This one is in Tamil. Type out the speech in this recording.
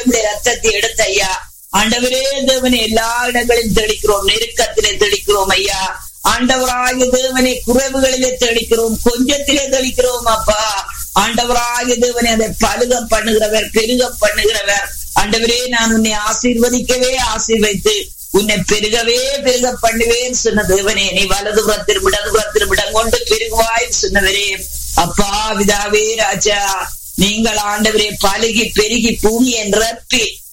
உடைய ரத்தத்தை எடுத்த ஐயா ஆண்டவரே தேவனை எல்லா இடங்களிலும் தெளிக்கிறோம் நெருக்கத்திலே தெளிக்கிறோம் ஐயா ஆண்டவராகிய தேவனை குறைவுகளிலே தெளிக்கிறோம் கொஞ்சத்திலே தெளிக்கிறோம் அப்பா ஆண்டவராகிய தேவனை அதை பழுக பண்ணுகிறவர் பெருக பண்ணுகிறவர் ஆண்டவரே நான் உன்னை ஆசீர்வதிக்கவே ஆசீர்வைத்து உன்னை பெருகவே பெருக பண்ணுவேன் சொன்ன தேவனே நீ வலது புறத்திலும் இடது புறத்திலும் இடம் கொண்டு பெருகுவாய் சொன்னவரே அப்பா விதாவே ராஜா நீங்கள் ஆண்டவரே பழுகி பெருகி பூமியை நிரப்பி